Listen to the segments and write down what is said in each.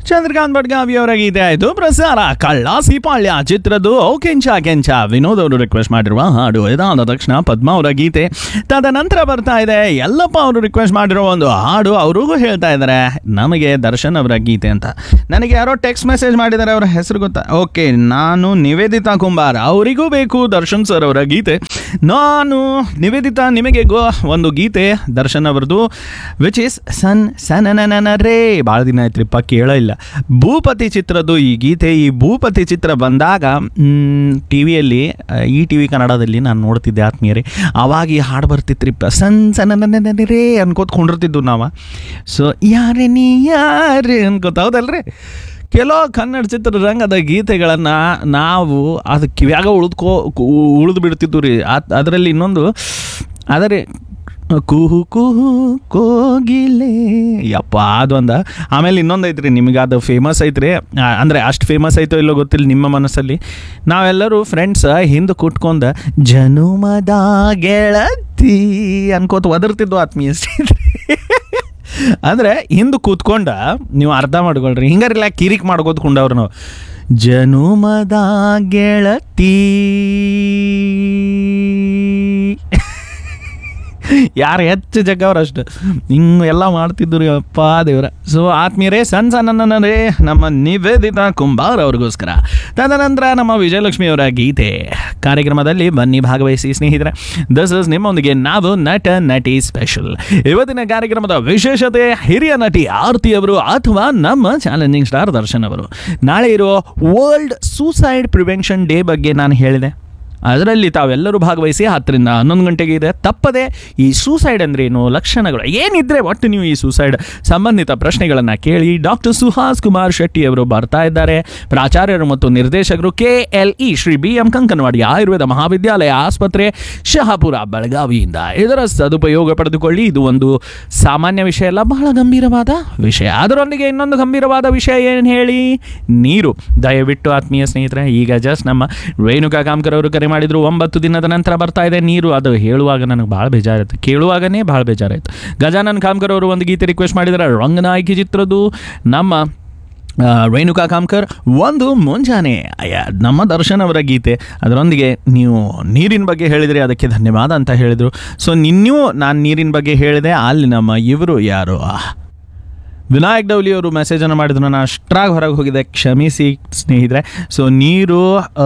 ಚಂದ್ರಕಾಂತ್ ಬಡ್ಗಾವಿ ಅವರ ಗೀತೆ ಆಯಿತು ಪ್ರಸಾರ ಕಳ್ಳ ಸಿಪಾಳ್ಯ ಚಿತ್ರದ್ದು ಓ ಕೆಂಚ ಕೆಂಚ ವಿನೋದ್ ಅವರು ರಿಕ್ವೆಸ್ಟ್ ಮಾಡಿರುವ ಹಾಡು ಇದಾದ ತಕ್ಷಣ ಪದ್ಮ ಅವರ ಗೀತೆ ತದನಂತರ ಬರ್ತಾ ಇದೆ ಯಲ್ಲಪ್ಪ ಅವರು ರಿಕ್ವೆಸ್ಟ್ ಮಾಡಿರೋ ಒಂದು ಹಾಡು ಅವ್ರಿಗೂ ಹೇಳ್ತಾ ಇದ್ದಾರೆ ನಮಗೆ ದರ್ಶನ್ ಅವರ ಗೀತೆ ಅಂತ ನನಗೆ ಯಾರೋ ಟೆಕ್ಸ್ಟ್ ಮೆಸೇಜ್ ಮಾಡಿದ್ದಾರೆ ಅವರ ಹೆಸರು ಗೊತ್ತಾ ಓಕೆ ನಾನು ನಿವೇದಿತಾ ಕುಂಬಾರ್ ಅವರಿಗೂ ಬೇಕು ದರ್ಶನ್ ಸರ್ ಅವರ ಗೀತೆ ನಾನು ನಿವೇದಿತಾ ನಿಮಗೆ ಗೋ ಒಂದು ಗೀತೆ ದರ್ಶನ್ ಅವರದು ವಿಚ್ ಇಸ್ ಸನ್ ಸನನನ ರೇ ಭಾಳ ದಿನ ಆಯ್ತ್ರಿಪ್ಪ ಕೇಳೋ ಇಲ್ಲ ಭೂಪತಿ ಚಿತ್ರದ್ದು ಈ ಗೀತೆ ಈ ಭೂಪತಿ ಚಿತ್ರ ಬಂದಾಗ ಟಿ ವಿಯಲ್ಲಿ ಈ ಟಿ ವಿ ಕನ್ನಡದಲ್ಲಿ ನಾನು ನೋಡ್ತಿದ್ದೆ ಆತ್ಮೀಯರೇ ಅವಾಗ ಈ ಹಾಡು ಬರ್ತಿತ್ರಿಪ್ಪ ಸನ್ ಸನನನ ರೇ ಅನ್ಕೋತ ಕೊಂಡಿರ್ತಿದ್ದು ನಾವು ಸೊ ಯಾರೇ ನೀ ಯಾರೇ ಅನ್ಕೋತ ಹೌದಲ್ರಿ ಕೆಲವು ಕನ್ನಡ ಚಿತ್ರರಂಗದ ಗೀತೆಗಳನ್ನು ನಾವು ಅದು ಕಿವ್ಯಾಗ ಉಳಿದ್ಕೋ ಉಳಿದು ಬಿಡ್ತಿದ್ದು ರೀ ಅದರಲ್ಲಿ ಇನ್ನೊಂದು ಆದರೆ ಕುಹು ಕುಹು ಕೋಗಿಲೆ ಯಪ್ಪ ಅದೊಂದ ಆಮೇಲೆ ಇನ್ನೊಂದು ಐತ್ರಿ ನಿಮಗೆ ಅದು ಫೇಮಸ್ ಐತ್ರಿ ಆ, ಅಂದರೆ ಅಷ್ಟು ಫೇಮಸ್ ಐತೋ ಇಲ್ಲೋ ಗೊತ್ತಿಲ್ಲ ನಿಮ್ಮ ಮನಸ್ಸಲ್ಲಿ ನಾವೆಲ್ಲರೂ ಫ್ರೆಂಡ್ಸ್ ಹಿಂದೆ ಕುಟ್ಕೊಂಡ ಜನುಮದ ಗೆಳತಿ ಅನ್ಕೋತ ಒದರ್ತಿದ್ವು ಆತ್ಮೀಯ ಸ್ನೇಹಿತರೆ ಅಂದರೆ ಹಿಂದೆ ಕೂತ್ಕೊಂಡ ನೀವು ಅರ್ಥ ಮಾಡ್ಕೊಳ್ರಿ ಹಿಂಗಾರಿಲ್ಲ ಕಿರಿಕ್ ಮಾಡ್ಕೋತ್ಕೊಂಡವ್ರು ನಾವು ಜನುಮದ ಗೆಳತಿ ಯಾರು ಹೆಚ್ಚು ಜಗ್ಗವ್ರು ಅಷ್ಟು ಹಿಂಗೆ ಎಲ್ಲ ಮಾಡ್ತಿದ್ರು ಅಪ್ಪ ದೇವ್ರ ಸೊ ಆತ್ಮೀಯರೇ ಸಣ್ಣ ಸಣ್ಣನರೇ ನಮ್ಮ ನಿವೇದಿತಾ ಕುಂಬಾರ್ ಅವ್ರಿಗೋಸ್ಕರ ತದನಂತರ ನಮ್ಮ ವಿಜಯಲಕ್ಷ್ಮಿ ಅವರ ಗೀತೆ ಕಾರ್ಯಕ್ರಮದಲ್ಲಿ ಬನ್ನಿ ಭಾಗವಹಿಸಿ ಸ್ನೇಹಿತರೆ ದಿಸ್ ಇಸ್ ನಿಮ್ಮೊಂದಿಗೆ ನಾವು ನಟ ನಟಿ ಸ್ಪೆಷಲ್ ಇವತ್ತಿನ ಕಾರ್ಯಕ್ರಮದ ವಿಶೇಷತೆ ಹಿರಿಯ ನಟಿ ಆರತಿ ಅವರು ಅಥವಾ ನಮ್ಮ ಚಾಲೆಂಜಿಂಗ್ ಸ್ಟಾರ್ ದರ್ಶನ್ ಅವರು ನಾಳೆ ಇರೋ ವರ್ಲ್ಡ್ ಸೂಸೈಡ್ ಪ್ರಿವೆನ್ಷನ್ ಡೇ ಬಗ್ಗೆ ನಾನು ಹೇಳಿದೆ ಅದರಲ್ಲಿ ತಾವೆಲ್ಲರೂ ಭಾಗವಹಿಸಿ ಹತ್ತರಿಂದ ಹನ್ನೊಂದು ಗಂಟೆಗೆ ಇದೆ ತಪ್ಪದೆ ಈ ಸೂಸೈಡ್ ಅಂದ್ರೆ ಏನು ಲಕ್ಷಣಗಳು ಏನಿದ್ರೆ ಒಟ್ಟು ನೀವು ಈ ಸೂಸೈಡ್ ಸಂಬಂಧಿತ ಪ್ರಶ್ನೆಗಳನ್ನು ಕೇಳಿ ಡಾಕ್ಟರ್ ಸುಹಾಸ್ ಕುಮಾರ್ ಶೆಟ್ಟಿ ಅವರು ಬರ್ತಾ ಇದ್ದಾರೆ ಪ್ರಾಚಾರ್ಯರು ಮತ್ತು ನಿರ್ದೇಶಕರು K L E Shri B M Kankanawadi Ayurveda Mahavidyalaya ಆಸ್ಪತ್ರೆ ಶಹಾಪುರ ಬೆಳಗಾವಿಯಿಂದ ಇದರ ಸದುಪಯೋಗ ಪಡೆದುಕೊಳ್ಳಿ ಇದು ಒಂದು ಸಾಮಾನ್ಯ ವಿಷಯ ಅಲ್ಲ ಬಹಳ ಗಂಭೀರವಾದ ವಿಷಯ ಅದರೊಂದಿಗೆ ಇನ್ನೊಂದು ಗಂಭೀರವಾದ ವಿಷಯ ಏನು ಹೇಳಿ ನೀರು ದಯವಿಟ್ಟು ಆತ್ಮೀಯ ಸ್ನೇಹಿತರೆ ಈಗ ಜಸ್ಟ್ ನಮ್ಮ ರೇಣುಕಾ ಕಾಮ್ಕರ್ ಅವರು ಕರೆ ಮಾಡಿದ್ರು ಒಂಬತ್ತು ದಿನದ ನಂತರ ಬರ್ತಾ ಇದೆ ನೀರು ಅದು ಹೇಳುವಾಗ ನನಗೆ ಭಾಳ ಬೇಜಾರಾಯ್ತು ಕೇಳುವಾಗನೇ ಭಾಳ ಬೇಜಾರಾಯ್ತು ಗಜಾನನ್ ಕಾಮ್ಕರ್ ಅವರು ಒಂದು ಗೀತೆ ರಿಕ್ವೆಸ್ಟ್ ಮಾಡಿದ್ದಾರೆ ರಂಗನಾಯಕಿ ಚಿತ್ರದ್ದು ನಮ್ಮ ಆ, ರೇಣುಕಾ ಕಾಮ್ಕರ್ ಒಂದು ಮುಂಜಾನೆ ಅಯ್ಯ, ನಮ್ಮ ದರ್ಶನ್ ಅವರ ಗೀತೆ ಅದರೊಂದಿಗೆ ನೀವು ನೀರಿನ ಬಗ್ಗೆ ಹೇಳಿದ್ರಿ ಅದಕ್ಕೆ ಧನ್ಯವಾದ ಅಂತ ಹೇಳಿದರು ಸೊ ನಿನ್ನೂ ನಾನು ನೀರಿನ ಬಗ್ಗೆ ಹೇಳಿದೆ ಅಲ್ಲಿ ನಮ್ಮ ಇವರು ಯಾರು ಆ, ವಿನಾಯಕ್ ಡೌಲಿ ಅವರು ಮೆಸೇಜನ್ನು ಮಾಡಿದ್ರು ನಾನು ಅಷ್ಟ್ರಾಗಿ ಹೊರಗೆ ಹೋಗಿದ್ದೆ ಕ್ಷಮಿಸಿ ಸ್ನೇಹಿತರೆ ಸೊ ನೀರು ಆ,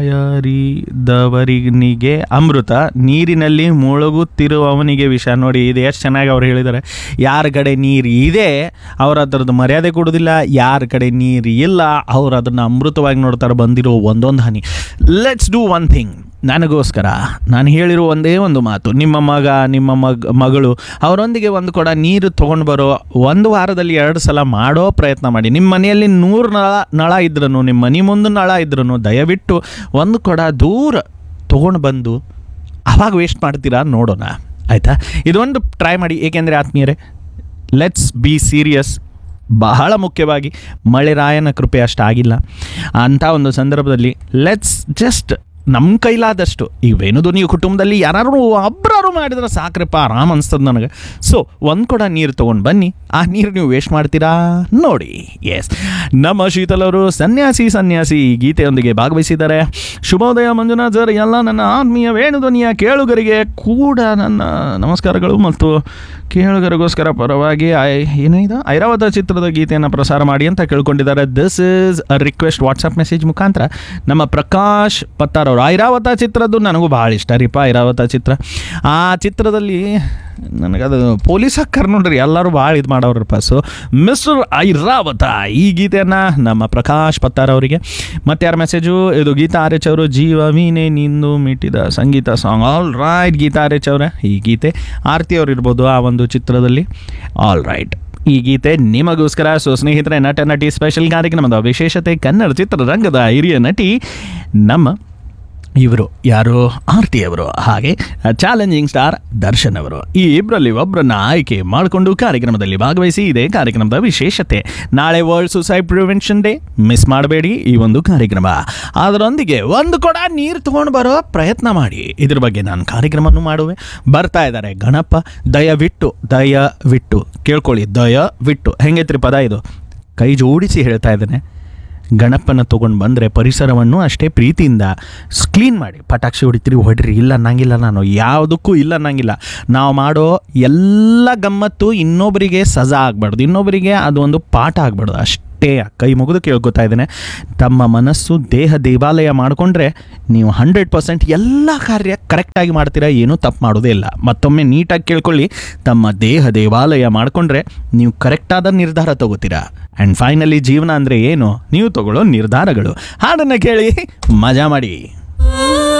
ಬಾಯಾರಿದವರಿನಿಗೆ ಅಮೃತ ನೀರಿನಲ್ಲಿ ಮುಳುಗುತ್ತಿರುವವನಿಗೆ ವಿಷ ನೋಡಿ ಇದು ಎಷ್ಟು ಚೆನ್ನಾಗಿ ಅವ್ರು ಹೇಳಿದ್ದಾರೆ ಯಾರ ಕಡೆ ನೀರು ಇದೆ ಅವ್ರು ಅದರದ್ದು ಮರ್ಯಾದೆ ಕೊಡೋದಿಲ್ಲ ಯಾರ ಕಡೆ ನೀರು ಇಲ್ಲ ಅವ್ರು ಅದನ್ನು ಅಮೃತವಾಗಿ ನೋಡ್ತಾರೆ ಬಂದಿರೋ ಒಂದೊಂದು ಹನಿ ಲೆಟ್ಸ್ ಡೂ ಒನ್ ಥಿಂಗ್ ನನಗೋಸ್ಕರ ನಾನು ಹೇಳಿರೋ ಒಂದೇ ಒಂದು ಮಾತು ನಿಮ್ಮ ಮಗ ನಿಮ್ಮ ಮಗ ಮಗಳು ಅವರೊಂದಿಗೆ ಒಂದು ಕೊಡ ನೀರು ತೊಗೊಂಡು ಬರೋ ಒಂದು ವಾರದಲ್ಲಿ ಎರಡು ಸಲ ಮಾಡೋ ಪ್ರಯತ್ನ ಮಾಡಿ ನಿಮ್ಮ ಮನೆಯಲ್ಲಿ ನೂರು ನಳ ನಳ ಇದ್ರೂ ನಿಮ್ಮ ಮನೆ ಮುಂದೆ ನಳ ಇದ್ರೂ ದಯವಿಟ್ಟು ಒಂದು ಕೊಡ ದೂರ ತೊಗೊಂಡು ಬಂದು ಅವಾಗ ವೇಸ್ಟ್ ಮಾಡ್ತೀರಾ ನೋಡೋಣ ಆಯಿತಾ ಇದೊಂದು ಟ್ರೈ ಮಾಡಿ ಏಕೆಂದರೆ ಆತ್ಮೀಯರೇ ಲೆಟ್ಸ್ ಬಿ ಸೀರಿಯಸ್ ಬಹಳ ಮುಖ್ಯವಾಗಿ ಮಳೆರಾಯನ ಕೃಪೆ ಅಷ್ಟಾಗಿಲ್ಲ ಅಂಥ ಒಂದು ಸಂದರ್ಭದಲ್ಲಿ ಲೆಟ್ಸ್ ಜಸ್ಟ್ ನಮ್ಮ ಕೈಲಾದಷ್ಟು ಈ ವೇಣುಧ್ವನಿ ಕುಟುಂಬದಲ್ಲಿ ಯಾರು ಒಬ್ಬರಾರು ಮಾಡಿದ್ರೆ ಸಾಕ್ರಪ್ಪ ಆರಾಮ್ ಅನ್ಸ್ತದೆ ನನಗೆ ಸೊ ಒಂದು ಕೊಡ ನೀರು ತೊಗೊಂಡು ಬನ್ನಿ ಆ ನೀರು ನೀವು ವೇಸ್ಟ್ ಮಾಡ್ತೀರಾ ನೋಡಿ ಎಸ್ ನಮ್ಮ ಶೀತಲ್ ಅವರು ಸನ್ಯಾಸಿ ಸನ್ಯಾಸಿ ಈ ಗೀತೆಯೊಂದಿಗೆ ಭಾಗವಹಿಸಿದ್ದಾರೆ ಶುಭೋದಯ ಮಂಜುನಾಥ್ ಸರ್ ಎಲ್ಲ ನನ್ನ ಆತ್ಮೀಯ ವೇಣುಧ್ವನಿಯ ಕೇಳುಗರಿಗೆ ಕೂಡ ನನ್ನ ನಮಸ್ಕಾರಗಳು ಮತ್ತು ಕೇಳುಗರಿಗೋಸ್ಕರ ಪರವಾಗಿ ಐ ಏನು ಇದು ಐರಾವತ ಚಿತ್ರದ ಗೀತೆಯನ್ನು ಪ್ರಸಾರ ಮಾಡಿ ಅಂತ ಕೇಳ್ಕೊಂಡಿದ್ದಾರೆ this is a request WhatsApp message ಮುಖಾಂತರ ನಮ್ಮ ಪ್ರಕಾಶ್ ಪತ್ತಾರ್ ಅವರು ಐರಾವತ ಚಿತ್ರದ್ದು ನನಗೂ ಭಾಳ ಇಷ್ಟ ರೀಪ ಐರಾವತ ಚಿತ್ರ ಆ ಚಿತ್ರದಲ್ಲಿ ನನಗದು ಪೊಲೀಸ್ ಹಾಕರ್ ನೋಡ್ರಿ ಎಲ್ಲರೂ ಭಾಳ ಇದು ಮಾಡೋರಪ್ಪ ಸೊ ಮಿಸ್ಟರ್ ಐರಾವತ ಈ ಗೀತೆಯನ್ನು ನಮ್ಮ ಪ್ರಕಾಶ್ ಪತ್ತಾರ್ ಅವರಿಗೆ ಮತ್ತೆ ಯಾರ ಮೆಸೇಜು ಇದು ಗೀತಾ ಆರ್ ಎಚ್ ಅವರು ಜೀವ ವೀಣೆ ನಿಂದು ಮಿಟ್ಟಿದ ಸಂಗೀತ song all right Geetha R H ಅವರೇ ಈ ಗೀತೆ ಆರತಿ ಅವ್ರು ಇರ್ಬೋದು ಆ ಒಂದು ಚಿತ್ರದಲ್ಲಿ ಆಲ್ ರೈಟ್ ಈ ಗೀತೆ ನಿಮಗೋಸ್ಕರ ಸೊ ಸ್ನೇಹಿತರೆ ನಟ ನಟಿ ಸ್ಪೆಷಲ್ ಕಾರ್ಯಕ್ರಮದ ವಿಶೇಷತೆ ಕನ್ನಡ ಚಿತ್ರರಂಗದ ಹಿರಿಯ ನಟಿ ನಮ್ಮ ಇವರು ಯಾರು ಆರ್ತಿ ಅವರು ಹಾಗೆ ಚಾಲೆಂಜಿಂಗ್ ಸ್ಟಾರ್ ದರ್ಶನ್ ಅವರು ಈ ಇಬ್ಬರಲ್ಲಿ ಒಬ್ಬರನ್ನ ಆಯ್ಕೆ ಮಾಡಿಕೊಂಡು ಕಾರ್ಯಕ್ರಮದಲ್ಲಿ ಭಾಗವಹಿಸಿ ಇದೆ ಕಾರ್ಯಕ್ರಮದ ವಿಶೇಷತೆ ನಾಳೆ world suicide prevention day miss ಮಾಡಬೇಡಿ ಈ ಒಂದು ಕಾರ್ಯಕ್ರಮ ಅದರೊಂದಿಗೆ ಒಂದು ಕೊಡ ನೀರು ತಗೊಂಡು ಬರೋ ಪ್ರಯತ್ನ ಮಾಡಿ ಇದ್ರ ಬಗ್ಗೆ ನಾನು ಕಾರ್ಯಕ್ರಮವನ್ನು ಮಾಡುವೆ ಬರ್ತಾ ಇದ್ದಾರೆ ಗಣಪ ದಯವಿಟ್ಟು ದಯವಿಟ್ಟು ಕೇಳ್ಕೊಳ್ಳಿ ದಯವಿಟ್ಟು ಹೆಂಗೈತ್ರಿ ಪದ ಇದು ಕೈ ಜೋಡಿಸಿ ಹೇಳ್ತಾ ಇದ್ದೇನೆ ಗಣಪನ ತೊಗೊಂಡು ಬಂದರೆ ಪರಿಸರವನ್ನು ಅಷ್ಟೇ ಪ್ರೀತಿಯಿಂದ ಕ್ಲೀನ್ ಮಾಡಿ ಪಟಾಕ್ಷಿ ಹೊಡಿತೀರಿ ಹೊಡ್ರಿ ಇಲ್ಲ ಅನ್ನಂಗಿಲ್ಲ ನಾನು ಯಾವುದಕ್ಕೂ ಇಲ್ಲ ಅನ್ನಂಗಿಲ್ಲ ನಾವು ಮಾಡೋ ಎಲ್ಲ ಗಮ್ಮತ್ತು ಇನ್ನೊಬ್ಬರಿಗೆ ಸಜಾ ಆಗಬಾರ್ದು ಇನ್ನೊಬ್ಬರಿಗೆ ಅದು ಒಂದು ಪಾಠ ಆಗಬಾರ್ದು ಅಷ್ಟೇ ಕೈ ಮುಗಿದು ಕೇಳ್ಕೊತಾ ಇದ್ದೇನೆ ತಮ್ಮ ಮನಸ್ಸು ದೇಹ ದೇವಾಲಯ ಮಾಡಿಕೊಂಡ್ರೆ ನೀವು ಹಂಡ್ರೆಡ್ ಪರ್ಸೆಂಟ್ ಎಲ್ಲ ಕಾರ್ಯ ಕರೆಕ್ಟಾಗಿ ಮಾಡ್ತೀರಾ ಏನೂ ತಪ್ಪು ಮಾಡೋದೇ ಇಲ್ಲ ಮತ್ತೊಮ್ಮೆ ನೀಟಾಗಿ ಕೇಳ್ಕೊಳ್ಳಿ ತಮ್ಮ ದೇಹ ದೇವಾಲಯ ಮಾಡಿಕೊಂಡ್ರೆ ನೀವು ಕರೆಕ್ಟಾದ ನಿರ್ಧಾರ ತಗೋತೀರಾ ಆ್ಯಂಡ್ ಫೈನಲಿ ಜೀವನ ಅಂದರೆ ಏನು ನೀವು ತಗೊಳ್ಳೋ ನಿರ್ಧಾರಗಳು ಹಾಡನ್ನು ಕೇಳಿ ಮಜಾ ಮಾಡಿ